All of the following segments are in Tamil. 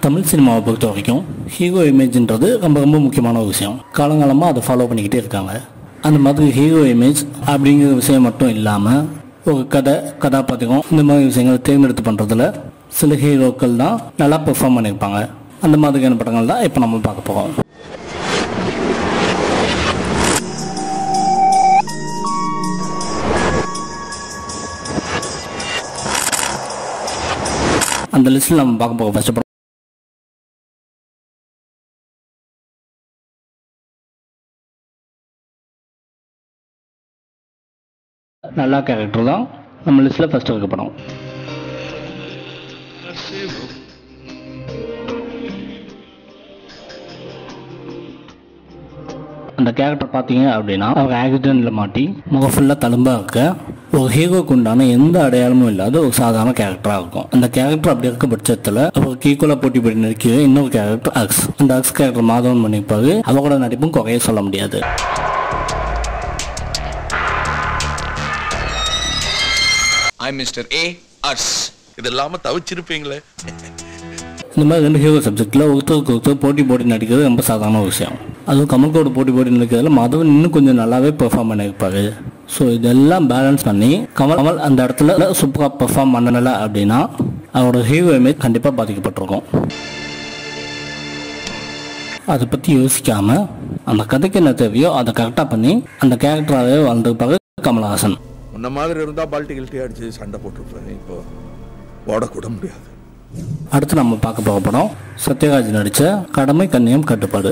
தமிழ் சினிமாவை பொறுத்த வரைக்கும் ஹீரோ இமேஜ்ன்றது ரொம்ப ரொம்ப முக்கியமான ஒரு விஷயம் காலங்காலமாக அதை ஃபாலோ பண்ணிக்கிட்டே இருக்காங்க அந்த மாதிரி ஹீரோ இமேஜ் அப்படிங்கிற விஷயம் மட்டும் இல்லாமல் ஒரு கதை கதாபாத்திரம் இந்த மாதிரி விஷயங்களை தேர்ந்தெடுத்து பண்ணுறதுல சில ஹீரோக்கள் தான் நல்லா பெர்ஃபார்ம் பண்ணியிருப்பாங்க அந்த மாதிரியான படங்கள் தான் இப்போ நம்ம பார்க்க போகிறோம் அந்த லிஸ்ட்டில் நம்ம பார்க்க போகிறோம் ஃபஸ்ட் படம் நல்லா கேரக்டர் தான் நம்ம லிஸ்ட்டில் ஃபஸ்ட்டு இருக்க படம் அந்த கேரக்டர் பார்த்தீங்க அப்படின்னா அவர் ஆக்சிடென்ட்டில் மாட்டி முகம் ஃபுல்லாக தழும்பாக இருக்க ஒரு ஹீரோக்கு உண்டான எந்த அடையாளமும் இல்லாத ஒரு சாதாரண கேரக்டராக இருக்கும் அந்த கேரக்டர் அப்படி இருக்க பட்சத்தில் அவருக்கு ஈக்குவலாக போட்டி போட்டு நடிக்கிற இன்னொரு கேரக்டர் அக்ஸ் அந்த அக்ஸ் கேரக்டர் மாதவன் பண்ணியிருப்பாரு அவரோட நடிப்பும் குறைய சொல்ல முடியாது ஐ மிஸ்டர் ஏ அர்ஸ் இது இல்லாம தவிச்சிருப்பீங்களே இந்த மாதிரி ரெண்டு ஹீரோ சப்ஜெக்டில் ஒருத்தருக்கு ஒருத்தர் போட்டி போட்டு நடிக்கிறது ரொம்ப சாதாரண விஷயம் அதுவும் கமல்கோட போட்டி போட்டி நடிக்கிறதுல மாதவன் இன்னும் கொஞ்சம் நல்லாவே பெர்ஃபார்ம் பண்ணியிருப்பாரு ஸோ இதெல்லாம் பேலன்ஸ் பண்ணி கமல் கமல் அந்த இடத்துல சூப்பராக பெர்ஃபார்ம் பண்ணலை அப்படின்னா அவரோட ஹீரோ இமேஜ் கண்டிப்பாக பாதிக்கப்பட்டிருக்கும் அதை பற்றி யோசிக்காமல் அந்த கதைக்கு என்ன தேவையோ அதை கரெக்டாக பண்ணி அந்த கேரக்டராகவே வாழ்ந்துருப்பாரு கமலஹாசன் உன்ன மாதிரி இருந்தா பால்ட்டி கில்ட்டி அடிச்சு சண்டை போட்டுருப்பேன் இப்போ ஓடக்கூட முடியாது அடுத்து நம்ம பார்க்க போக படம் சத்யராஜ் நடித்த கடமை கண்ணியம் கட்டுப்பாடு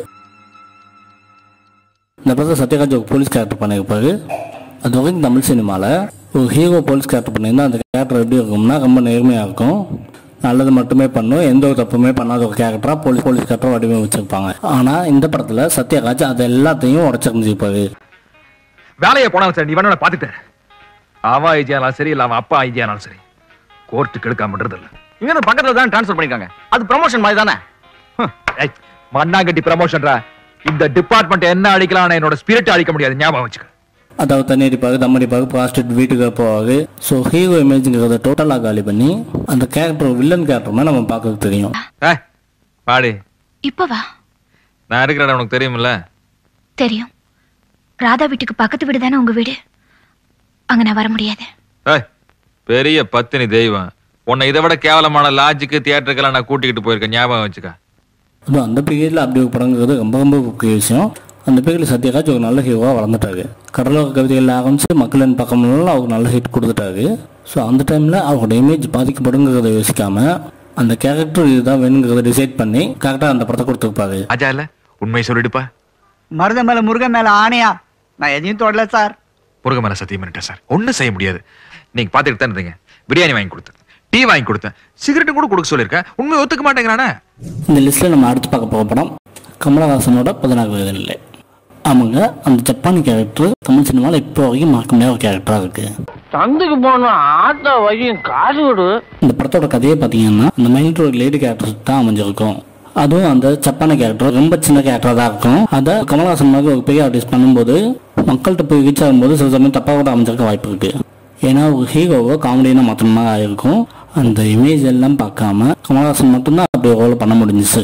இந்த படத்தில் சத்யராஜ் ஒரு போலீஸ் கேரக்டர் பண்ணியிருப்பாரு அது வரைக்கும் தமிழ் சினிமாவில் ஒரு ஹீரோ போலீஸ் கேரக்டர் பண்ணியிருந்தா அந்த கேரக்டர் எப்படி இருக்கும்னா ரொம்ப நேர்மையாக இருக்கும் நல்லது மட்டுமே பண்ணும் எந்த ஒரு தப்புமே பண்ணாத ஒரு கேரக்டராக போலீஸ் போலீஸ் கேரக்டர் வடிவமைச்சிருப்பாங்க ஆனால் இந்த படத்தில் சத்யராஜ் அது எல்லாத்தையும் உடச்சிருந்துருப்பாரு வேலையை போனாலும் சரி நீ வேணா பாத்துட்ட அவன் ஐஜியானாலும் சரி இல்ல அவன் அப்பா ஐஜியானாலும் சரி கோர்ட்டுக்கு எடுக்காம விடுறது இல்ல இங்க இருந்து பக்கத்துல தான் ட்ரான்ஸ்ஃபர் பண்ணிருக்காங்க அது ப்ரமோஷன் மாதிரி தானே ஹம், ஏய், மண்ணாங்கட்டி ப்ரமோஷன்ரா இந்த டிபார்ட்மெண்ட் என்ன அழிக்கலாம் என்னோட ஸ்பிரிட் அழிக்க முடியாது ஞாபகம் வச்சுக்க அதாவது தண்ணி அடிப்பாரு தம் அடிப்பாரு ப்ராஸ்டிட் வீட்டுக்கு போவாரு ஸோ ஹீரோ இமேஜுங்கிறத டோட்டலாக காலி பண்ணி அந்த கேரக்டர் வில்லன் கேரக்டர் மாதிரி நம்ம பார்க்கறது தெரியும் ஏய், பாடி இப்பவா நான் இருக்கிறேன் உனக்கு தெரியுமில்ல தெரியும் ராதா வீட்டுக்கு பக்கத்து வீடு தானே உங்க வீடு அங்க நான் வர முடியாது ஏய், பெரிய பத்தினி தெய்வம் உன்னை இதை விட கேவலமான லாஜிக்கு தியேட்டருக்கெல்லாம் நான் கூட்டிக்கிட்டு போயிருக்கேன் ஞாபகம் வச்சுக்க அதுவும் அந்த பீரியடில் அப்படி ஒரு படங்கிறது ரொம்ப ரொம்ப முக்கிய விஷயம் அந்த பீரியடில் சத்யராஜ் ஒரு நல்ல ஹீரோவாக வளர்ந்துட்டாரு கடலோர கவிதைகள் ஆரம்பிச்சு மக்களின் பக்கம்லாம் அவர் நல்ல ஹிட் கொடுத்துட்டாரு ஸோ அந்த டைமில் அவரோட இமேஜ் பாதிக்கப்படுங்கிறத யோசிக்காம அந்த கேரக்டர் இதுதான் வேணுங்கிறத டிசைட் பண்ணி கரெக்டாக அந்த படத்தை கொடுத்துருப்பாரு அஜா இல்ல உண்மை சொல்லிடுப்பா மருத மேல முருகன் மேல ஆணையா நான் எதையும் தொடல சார் முருக மேல சத்தியம் பண்ணிட்டேன் சார் ஒன்றும் செய்ய முடியாது நீங்க பாத்துக்கிட்டு தான் இருந்தீங்க பிரியாணி வாங்கி கொடுத்தேன் டீ வாங்கி கொடுத்தேன் சிகரெட் கூட கொடுக்க சொல்லியிருக்கேன் உண்மை ஒத்துக்க மாட்டேங்கிறானே இந்த லிஸ்ட்டில் நம்ம அடுத்து பார்க்க போக படம் கமலஹாசனோட பதினாறு வயது இல்லை ஆமாங்க அந்த ஜப்பானி கேரக்டர் தமிழ் சினிமாவில் இப்போ வரைக்கும் மறக்க முடியாத ஒரு கேரக்டராக இருக்குது சந்தைக்கு போகணும் ஆட்டோ வழியும் காசு கொடு இந்த படத்தோட கதையை பார்த்தீங்கன்னா அந்த மைண்ட் ஒரு லேடி கேரக்டர் தான் அமைஞ்சிருக்கும் அதுவும் அந்த சப்பான கேரக்டர் ரொம்ப சின்ன கேரக்டராக தான் இருக்கும் அதை கமல்ஹாசன் மாதிரி ஒரு பெரிய ஆர்டிஸ்ட் பண்ணும்போது மக்கள்கிட்ட போய் ரீச் ஆகும்போது சில சமயம் தப்பாக கூட அமைஞ்சிருக்க வாய்ப்பு இருக்கு ஏன்னா ஒரு ஹீரோவை காமெடியான மாற்ற மாதிரி ஆயிருக்கும் அந்த இமேஜ் எல்லாம் பார்க்காம கமல்ஹாசன் மட்டும்தான் அப்படி ஒரு ரோல் பண்ண முடிஞ்சிச்சு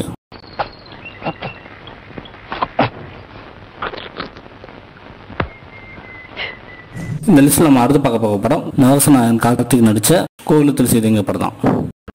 இந்த லிஸ்ட்ல நம்ம அடுத்து பார்க்க போக படம் நரசநாயகன் கார்த்திக் நடிச்ச கோகுலத்தில் செய்திங்க படம் தான்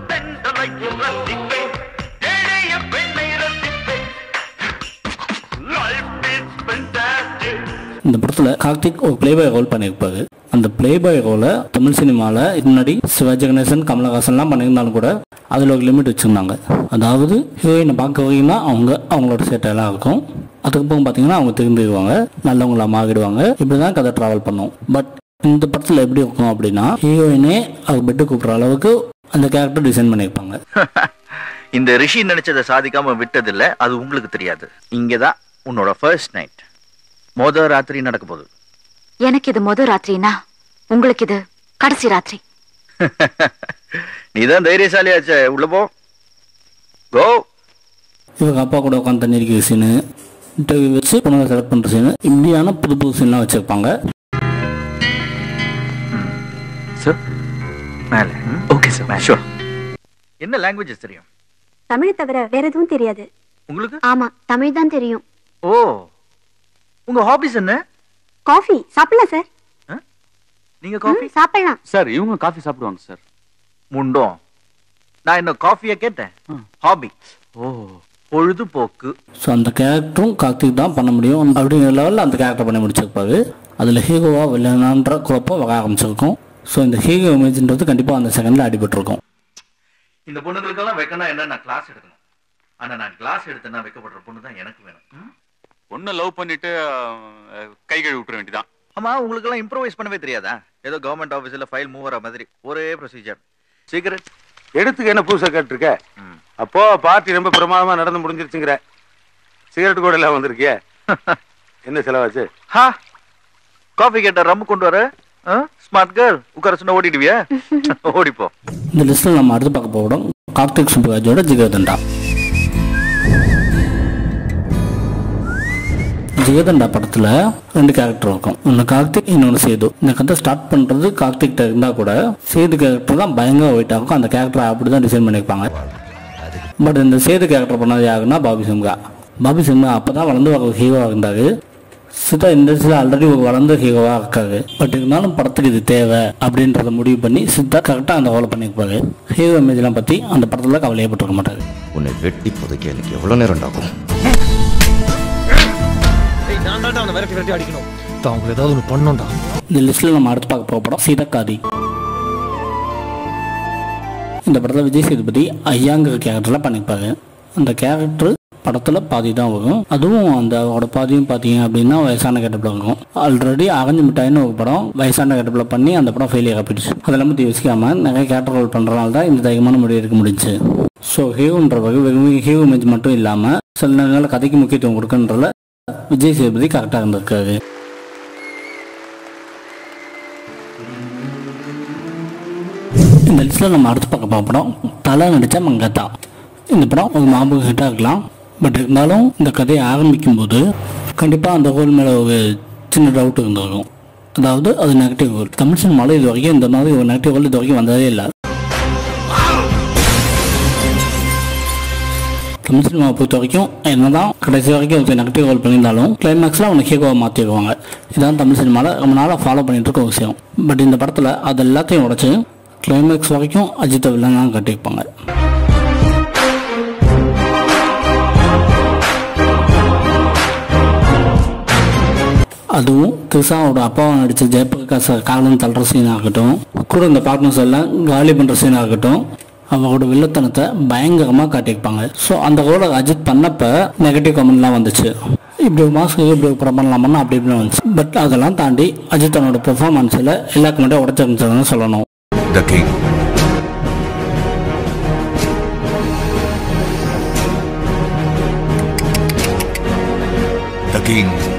இந்த படத்துல கார்த்திக் ஒரு பிளே பாய் ரோல் பண்ணியிருப்பாரு அந்த பிளே பாய் ரோலை தமிழ் சினிமாவில் முன்னாடி சிவாஜி கணேசன் கமலஹாசன்லாம் பண்ணியிருந்தாலும் கூட அதில் ஒரு லிமிட் வச்சுருந்தாங்க அதாவது ஹீரோயினை பார்க்க வரைக்கும்னா அவங்க அவங்களோட சேட்டையெல்லாம் இருக்கும் அதுக்கப்புறம் பார்த்தீங்கன்னா அவங்க திரும்பிடுவாங்க நல்லவங்களா மாறிடுவாங்க இப்படி தான் கதை ட்ராவல் பண்ணும் பட் இந்த படத்தில் எப்படி இருக்கும் அப்படின்னா ஹீரோயினே அவர் பெட்டு கூப்பிட்ற அளவுக்கு அந்த கேரக்டர் டிசைன் பண்ணியிருப்பாங்க இந்த ரிஷி நினைச்சதை சாதிக்காம விட்டதில்ல அது உங்களுக்கு தெரியாது இங்கதான் உன்னோட ஃபர்ஸ்ட் நைட் மொத ராத்திரி நடக்க போகுது எனக்கு இது முத ராத்திரினா உங்களுக்கு இது கடைசி ராத்திரி நீதான் தைரியசாலியாச்சே உள்ள போ கோ இவங்க அப்பா கூட உட்காந்து தண்ணி அடிக்கிற சீனு இன்டர்வியூ வச்சு பொண்ணுங்க செலக்ட் பண்ணுற சீனு இப்படியான புது புது சீன்லாம் வச்சுருப்பாங்க சார் மேல ஓகே சார் ஷூர் என்ன லாங்குவேஜஸ் தெரியும் தமிழ் தவிர வேற எதுவும் தெரியாது உங்களுக்கு ஆமா தமிழ் தான் தெரியும் ஓ உங்க ஹாபிஸ் என்ன காஃபி சாப்பிடலாம் சார் நீங்க காஃபி ம், சாப்பிடலாம் சார் இவங்க காஃபி சாப்பிடுவாங்க சார் முண்டோம் நான் என்ன காஃபியை கேட்டேன் ஹாபி ஓ பொழுதுபோக்கு ஸோ அந்த கேரக்டரும் கார்த்திக் தான் பண்ண முடியும் அப்படிங்கிற லெவலில் அந்த கேரக்டர் பண்ணி முடிச்சிருப்பாரு அதில் ஹீரோவா வில்லனான்ற குழப்பம் வர ஆரம்பிச்சிருக்கும் ஸோ இந்த ஹீரோ இமேஜ்ன்றது கண்டிப்பாக அந்த செகண்டில் அடிபட்டிருக்கும் இந்த பொண்ணுங்களுக்கெல்லாம் வைக்கணும் என்ன நான் கிளாஸ் எடுக்கணும் ஆனா நான் கிளாஸ் எடுத்தேன்னா வைக்கப்படுற பொண்ணு தான் எனக்கு வேணும் ம்? பொண்ணை லவ் பண்ணிட்டு அஹ், கை கழுவி விட்டுற வேண்டியதான் ஆமா உங்களுக்கு எல்லாம் இம்ப்ரோவைஸ் பண்ணவே தெரியாதா ஏதோ கவர்மெண்ட் ஆபீஸ்ல ஃபைல் மூவ் வர மாதிரி ஒரே ப்ரொசீஜர் சிகரெட் எடுத்துக்க என்ன புதுசா கேட்டிருக்க அப்போ பார்ட்டி ரொம்ப பிரமாதமா நடந்து முடிஞ்சிருச்சுங்கிற சிகரெட் கூட எல்லாம் வந்திருக்கிய என்ன செலவாச்சு ஹா காஃபி கேட்ட ரம் கொண்டு வர ஸ்மார்ட் கேர்ள் உட்கார சொன்னா ஓடிடுவியா ஓடிப்போ இந்த லிஸ்ட்டில் நம்ம அடுத்து பார்க்க போகிறோம் கார்த்திக் சுப்புராஜோட ஜிகர்தண்டா ஜிகர்தண்டா படத்தில் ரெண்டு கேரக்டர் இருக்கும் ஒன்று கார்த்திக் இன்னொன்று சேது இந்த கதை ஸ்டார்ட் பண்ணுறது கார்த்திக் இருந்தால் கூட சேது கேரக்டர் தான் பயங்கர ஒயிட்டாக இருக்கும் அந்த கேரக்டரை அப்படி தான் டிசைன் பண்ணியிருப்பாங்க பட் இந்த சேது கேரக்டர் பண்ணது யாருன்னா பாபி சிம்கா பாபி சிம்கா அப்போ தான் வளர்ந்து வர ஹீரோவாக இருந்தார் சித்தா இண்டஸ்ட்ரியில் ஆல்ரெடி ஒரு வளர்ந்த ஹீரோவாக இருக்காரு பட் இருந்தாலும் படத்துக்கு இது தேவை அப்படின்றத முடிவு பண்ணி சித்தா கரெக்டாக அந்த ரோலை பண்ணியிருப்பாரு ஹீரோ இமேஜ்லாம் பற்றி அந்த படத்தில் கவலையப்பட்டிருக்க மாட்டாரு உன்னை வெட்டி புதைக்க எனக்கு எவ்வளோ நேரம் ஆகும் நான் தான் அவனை விரட்டி விரட்டி அடிக்கணும் தான் அவங்க ஏதாவது ஒன்று பண்ணோம்டா இந்த லிஸ்ட்டில் நம்ம அடுத்து பார்க்க போகிற படம் சீதக்காதி இந்த படத்தில் விஜய் சேதுபதி ஐயாங்கிற கேரக்டரில் பண்ணியிருப்பாரு அந்த கேரக்டர் படத்தில் பாதி தான் வரும் அதுவும் அந்த அவரோட பாதியும் பார்த்தீங்க அப்படின்னா வயசான கெட்டப்பில் இருக்கும் ஆல்ரெடி அகஞ்சு மிட்டாயின்னு ஒரு படம் வயசான கெட்டப்பில் பண்ணி அந்த படம் ஃபெயிலியர் ஆகிடுச்சு அதெல்லாம் பற்றி யோசிக்காம நிறைய கேரக்டர் ரோல் பண்ணுறதுனால தான் இந்த தைரியமான முடிவு எடுக்க முடிஞ்சு ஸோ ஹீரோன்ற வகை வெறும் ஹீரோ இமேஜ் மட்டும் இல்லாமல் சில நேரங்களில் கதைக்கு முக்கியத்துவம் கொடுக்கன்றதுல விஜய் சேதுபதி கரெக்டாக இருந்திருக்காரு இந்த லிஸ்ட்டில் நம்ம அடுத்து பார்க்க போகிற படம் தலை நடித்த மங்கத்தா இந்த படம் ஒரு மாபக ஹிட்டாக இருக்கலாம் பட் இருந்தாலும் இந்த கதையை ஆரம்பிக்கும் போது கண்டிப்பாக அந்த ரோல் மேலே ஒரு சின்ன டவுட் இருந்திருக்கும் அதாவது அது நெகட்டிவ் ரோல் தமிழ் சினிமாவில் இது வரைக்கும் இந்த மாதிரி ஒரு நெகட்டிவ் ரோல் இது வரைக்கும் வந்ததே இல்லை தமிழ் சினிமாவை பொறுத்த வரைக்கும் என்னதான் கடைசி வரைக்கும் ஒரு நெகட்டிவ் ரோல் பண்ணியிருந்தாலும் கிளைமேக்ஸில் அவனை ஹீரோவை மாற்றிடுவாங்க இதான் தமிழ் சினிமாவில் ரொம்ப நாளாக ஃபாலோ பண்ணிட்டு இருக்க ஒரு விஷயம் பட் இந்த படத்தில் அது எல்லாத்தையும் உடைச்சு கிளைமேக்ஸ் வரைக்கும் அஜித்தை வில்லன் தான் கட்டியிருப்பாங்க அதுவும் திரிசாவோட அப்பாவை நடித்த ஜெயபிரகாஷ் காலம் தள்ளுற சீனாக இருக்கட்டும் கூட இந்த பார்ட்னர்ஸ் எல்லாம் காலி பண்ணுற சீனாக இருக்கட்டும் அவங்களோட வில்லத்தனத்தை பயங்கரமாக காட்டியிருப்பாங்க ஸோ அந்த ரோலை அஜித் பண்ணப்ப நெகட்டிவ் கமெண்ட்லாம் வந்துச்சு இப்படி ஒரு மாதத்துக்கு இப்படி ஒரு படம் பண்ணலாமான்னு அப்படி இப்படின்னு வந்துச்சு பட் அதெல்லாம் தாண்டி அஜித் தன்னோட பெர்ஃபார்மன்ஸில் எல்லா கமெண்ட்டையும் உடச்சிருந்துச்சுன்னு சொல்லணும் The king. The king